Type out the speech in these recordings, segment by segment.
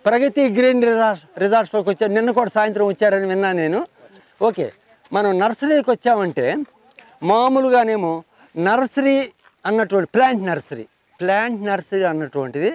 ప్రగతి green resort రిసార్ట్స్లోకి వచ్చారు నిన్న కూడా సాయంత్రం వచ్చారని విన్నా నేను ఓకే మనం నర్సరీకి వచ్చామంటే మామూలుగానేమో నర్సరీ అన్నటువంటి ప్లాంట్ నర్సరీ ప్లాంట్ నర్సరీ అన్నటువంటిది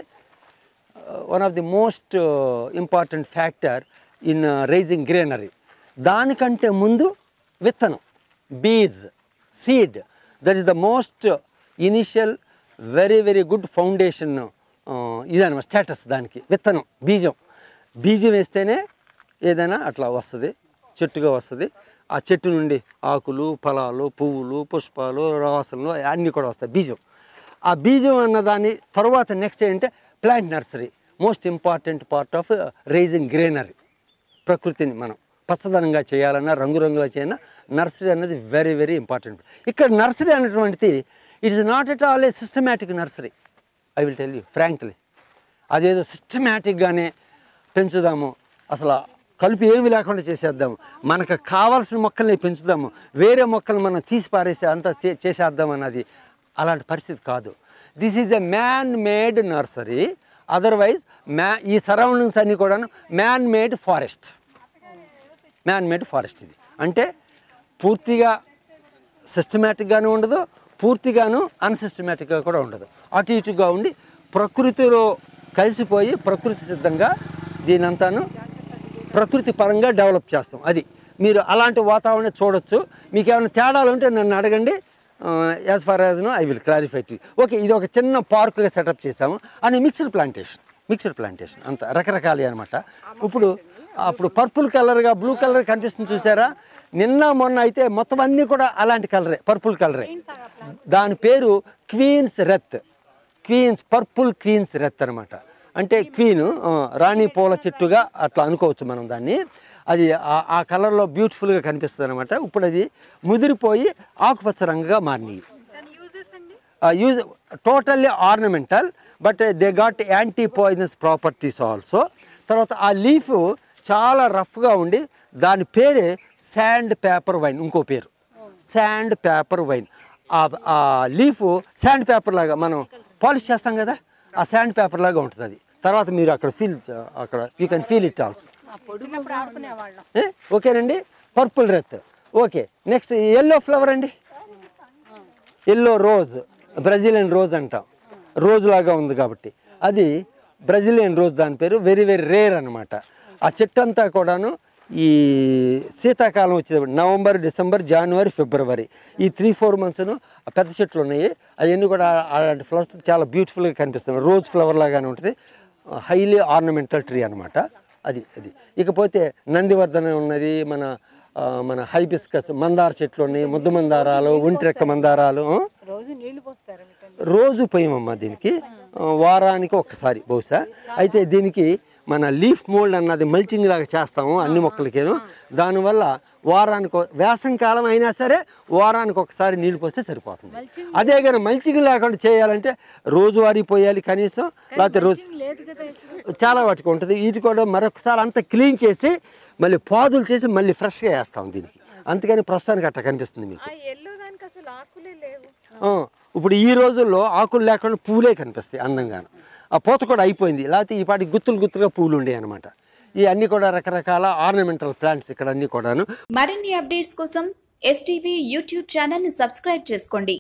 one of the most important factor in raising greenery దానికంటే ముందు విత్తనం బీజ్ seed that is the most initial very very good foundation ఇదనమాట స్టేటస్ దానికి విత్తనం బీజం బీజం వేస్తేనే ఏదైనా అట్లా వస్తుంది చెట్టుగా వస్తుంది ఆ చెట్టు నుండి ఆకులు ఫలాలు పువ్వులు పుష్పాలు రవాసనలు అన్నీ కూడా వస్తాయి బీజం ఆ బీజం అన్న దాని తర్వాత నెక్స్ట్ ఏంటంటే plant nursery most important part of raising greenery ప్రకృతిని మనం పచ్చదనంగా చేయాలన్నా రంగురంగుగా చేయాలన్నా నర్సరీ అనేది వెరీ వెరీ ఇంపార్టెంట్ ఇక్కడ నర్సరీ అనేటువంటిది it is not at all a systematic nursery I will tell you frankly అదేదో సిస్టమేటిక్గానే పెంచుదాము అసలు కలుపు ఏమి లేకుండా చేసేద్దాము మనకు కావాల్సిన మొక్కల్ని పెంచుదాము వేరే మొక్కలు మనం తీసి పారేసి అంతా చే- చేసేద్దాం అన్నది అలాంటి పరిస్థితి కాదు this is a man made nursery otherwise మ్యా ఈ సరౌండింగ్స్ అన్నీ కూడా man made forest man made forest ఇది అంటే పూర్తిగా సిస్టమేటిక్గాను ఉండదు పూర్తిగాను అన్సిస్టమేటిక్గా కూడా ఉండదు అటు ఇటుగా ఉండి ప్రకృతిలో కలిసిపోయి ప్రకృతి సిద్ధంగా దీనంతాను ప్రకృతి పరంగా డెవలప్ చేస్తాం అది మీరు అలాంటి వాతావరణం చూడొచ్చు మీకు ఏమైనా తేడాలు ఉంటే నన్ను అడగండి as far as know I will clarify to okay ఇది ఒక చిన్న పార్కుగా సెటప్ చేసాము అని మిక్స్డ్ ప్లాంటేషన్ మిక్స్డ్ ప్లాంటేషన్ అంత రకరకాలు అనమాట ఇప్పుడు అప్పుడు పర్పుల్ కలర్గా బ్లూ కలర్ కనిపిస్తుంది చూసారా నిన్న మొన్న అయితే మొత్తం అన్నీ కూడా అలాంటి కలరే పర్పుల్ కలరే దాని పేరు queen's wreath queen's purple queen's wreath అనమాట అంటే క్వీన్ రాణి పూల చెట్టుగా అట్లా అనుకోవచ్చు మనం దాన్ని అది ఆ- ఆ కలర్లో బ్యూటిఫుల్గా కనిపిస్తుంది అనమాట ఇప్పుడు అది ముదిరిపోయి ఆకుపచ్చ రంగుగా మారినాయి use totally ornamental but they got anti poisonous properties also తర్వాత ఆ లీఫ్ చాలా రఫ్గా ఉండి దాని పేరే శాండ్ పేపర్ వైన్ ఇంకో పేరు శాండ్ పేపర్ వైన్ ఆ లీఫ్ శాండ్ పేపర్ లాగా మనం పాలిష్ చేస్తాం కదా ఆ శాండ్ పేపర్ లాగా ఉంటుంది అది తర్వాత మీరు అక్కడ ఫీల్ అక్కడ you can feel it also చిన్నప్పుడు ఆడుకునేవాళ్ళం ఏ? ఓకేనండి purple wreath okay next yellow flower అండి ఎల్లో రోజ్ బ్రెజిలియన్ రోజ్ అంటాం రోజ్ లాగా ఉంది కాబట్టి అది బ్రెజిలియన్ రోజ్ దాని పేరు వెరీ వెరీ రేర్ అనమాట ఆ చెట్టు అంతా కూడాను ఈ శీతాకాలం వచ్చేటప్పుడు నవంబర్ డిసెంబర్ జనవరి ఫిబ్రవరి ఈ త్రీ ఫోర్ మంత్స్ను పెద్ద చెట్లు ఉన్నాయి అవన్నీ కూడా అలాంటి ఫ్లవర్స్ చాలా బ్యూటిఫుల్గా కనిపిస్తున్నాయి రోజ్ ఫ్లవర్ లాగానే ఉంటుంది హైలీ ఆర్నమెంటల్ ట్రీ అనమాట అది అది ఇకపోతే నందివర్ధన ఉన్నది మన ఆ, మన హైబిస్కస్ మందార చెట్లు ఉన్నాయి ముద్దు మందారాలు ఒంటిరెక్క మందారాలు ఆ? రోజు నీళ్లు పోస్తారు రోజు పోయామమ్మా దీనికి ఆ, వారానికి ఒక్కసారి బహుశా అయితే దీనికి మన లీఫ్ మోల్డ్ అన్నది మల్చింగ్ లాగా చేస్తాము అన్ని మొక్కలకేను దానివల్ల వారానికి ఒ- వేసవి కాలం అయినా సరే వారానికి ఒకసారి నీళ్లు పోస్తే సరిపోతుంది అదే కానీ మల్చింగ్ లేకుండా చేయాలంటే రోజువారీ పోయాలి కనీసం లేకపోతే రోజు లేదు కదా ఇప్పుడు చాలా వాటికి ఉంటుంది వీటి కూడా మరొకసారి అంతా క్లీన్ చేసి మళ్ళీ పాదులు చేసి మళ్ళీ ఫ్రెష్గా వేస్తాం దీనికి అందుకని ప్రస్తుతానికి అట్లా కనిపిస్తుంది మీకు ఆ ఎల్లో దానికి అసలు ఆకులే లేవు ఆ, ఇప్పుడు ఈ రోజుల్లో ఆకులు లేకుండా పూలే కనిపిస్తాయి అందంగాను ఆ పూత కూడా అయిపోయింది లేకపోతే ఈ పాటి గుత్తులు గుత్తులుగా పూలు ఉండేవి అనమాట ఈ అన్ని కూడా రకరకాల ఆర్నమెంటల్ ప్లాంట్స్ ఇక్కడ అన్ని కూడాను మరిన్ని అప్డేట్స్ కోసం ఎస్టీవీ యూట్యూబ్ ఛానల్ని సబ్స్క్రైబ్ చేసుకోండి